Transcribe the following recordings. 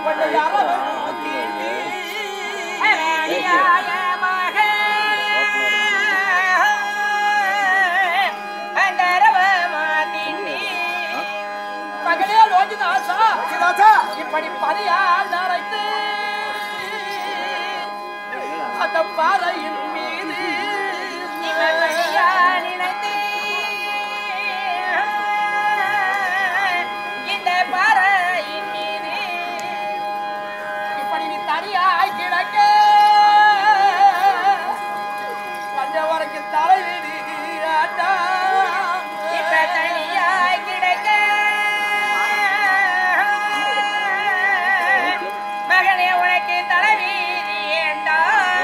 இப்படி அரவம் தீண்டி மகளே லோகிதாசா இப்படி பரியால் அரைத்து அந்த பாறையின் மீது இப்படி நீ தனியாய் கிடக்க அந்த வரைக்கும் தலைவிதி மகனே உனக்கு தலைவீதி ஏண்டா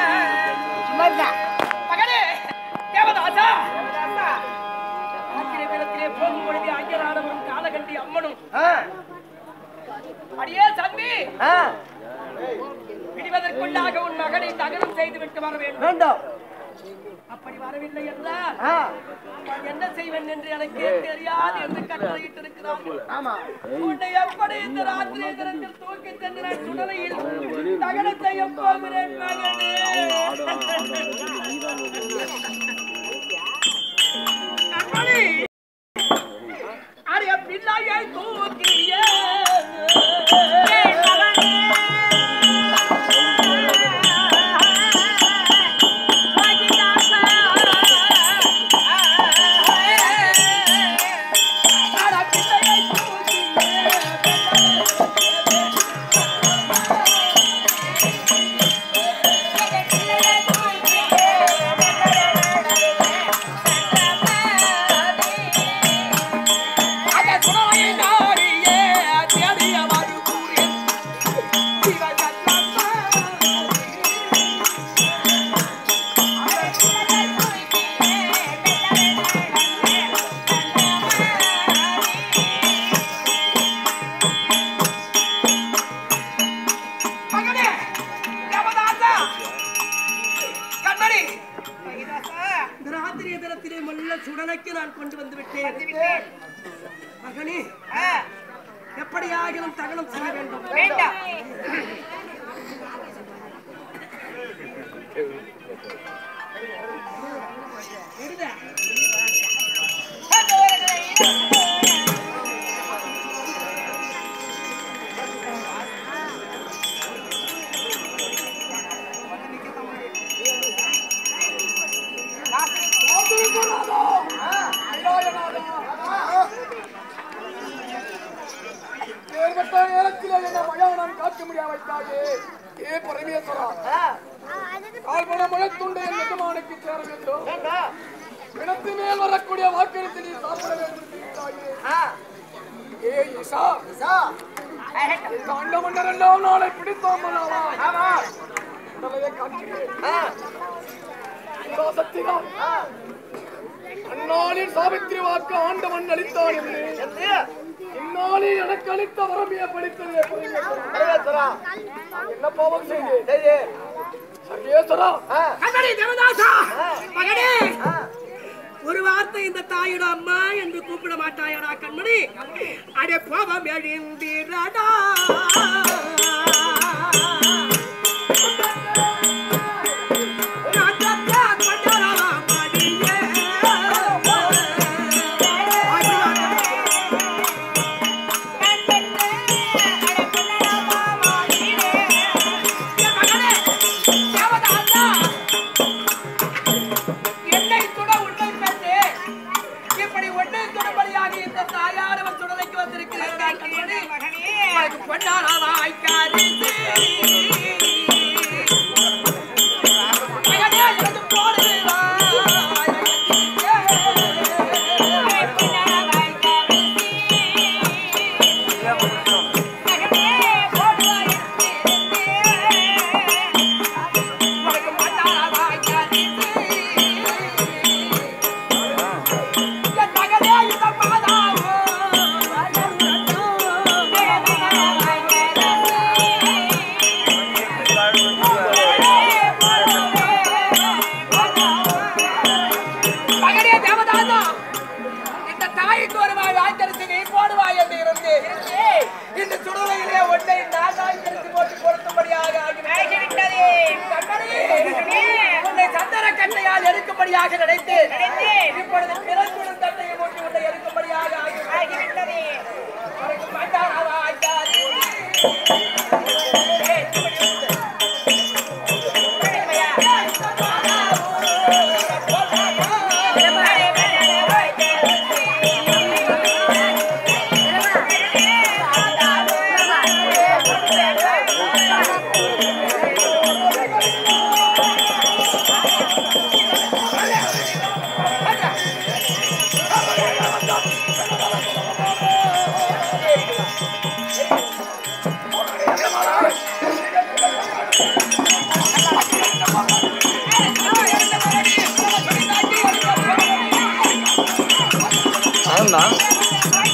மகனே தேவதாசா ஆத்திரை வீரத்திலே போகும் பொழுது ஐயரானவரும் காலகண்டி அம்மனும் அடியே சந்தி விடுவதற்குள்ளாக உன் மகனை தகனம் செய்து விட்டு வர வேண்டும் வேண்டும் அப்படி வரவில்லை என்றால் ஆ, நான் என்ன செய்வேன் என்று எனக்கு தெரியாது என்று கட்டளையிட்டு இருக்கிறான் ஆமா உன்னை எப்படி இந்த ராத்திரி தினத்தில் தூக்கி சென்று நான் சுடலையில் தகனம் செய்ய போகிறேன் மகனே கண்மணி, அடைய பிள்ளையை தூக்கிய அட பிள்ளையை அட சுடலையை நாடியே தேடிய மறுபூரில் சிவகத்தம்மா மகனே தேவதாசா கண்மணி இந்த ராத்திரிய தினத்திலே மல்ல சுடலைக்கு நான் கொண்டு வந்து விட்டேன் மகனே எப்படியாகிலும் தகனம் செய்ய வேண்டும் வேண்டாம் விடுதே. ஏற்பட்ட நேரத்தில் என்ன மயானம் காக்க முடியாம வைத்தாயே ஏ பரமேஸ்வரா கால்பட முழத்துண்டு என் எஜமானுக்கு சேர வேண்டும் பிணத்து மேல் வரக்கூடிய வாக்கெடுத்து நீ சாப்பிட வேண்டும் என்று இருக்கிறாயே. ஏ ஈசா இந்த அண்டமண்டர் எல்லாம் நாளை பிடித்தாமலாவா தலையை காட்டுகிறேன் இதோ சத்தியம் அந்நாளில் சாவித்திரி வாக்கு ஆண்டவன் அளித்தான் என்று இந்நாளில் எனக்கு அளித்த வரமையை படித்தது என்ன பாவம் செய்தேன் சர்வேஸ்வரா கண்மணி தேவதாசா மகனே ஒரு வார்த்தை இந்த தாயோட அம்மா என்று கூப்பிட மாட்டாயடா கண்மணி அடே கோபம் எழுந்திரடா ராஜத்தா கொண்டரவா மடியே. மகனே, தேவதாசா, என்னை சுட உன்னை பெற்று இப்படி ஒன்றை சுடும்படியாக இந்த தாயாரவன் சுடலைக்கு வந்திருக்கிறேன் கண்மணி உனக்கு பொன்னான வாய்க்காரிசு. மகனே, எனக்கு போடு உனக்கு பொன்னான வாய்க்காரிசு. என் மகனே, இந்த மாதாவும் மகனே தேவதாதா இந்த தாய்க்கு ஒரு வாய் வாய்த்தரிசி நீ போடுவாய் என்று இருந்து இந்த சுடுவையிலே ஒன்றை நான் வாய்த்தரிசி தவறும்படியாக நினைத்து நினைத்து இப்பொழுது பிறந்துடன் தட்டையை போட்டு உன்னை எடுக்கும்படியாக ஆகி ஆகிவிட்டதே மறைக்க மாட்டாரா ஆச்சாரி? ஆனா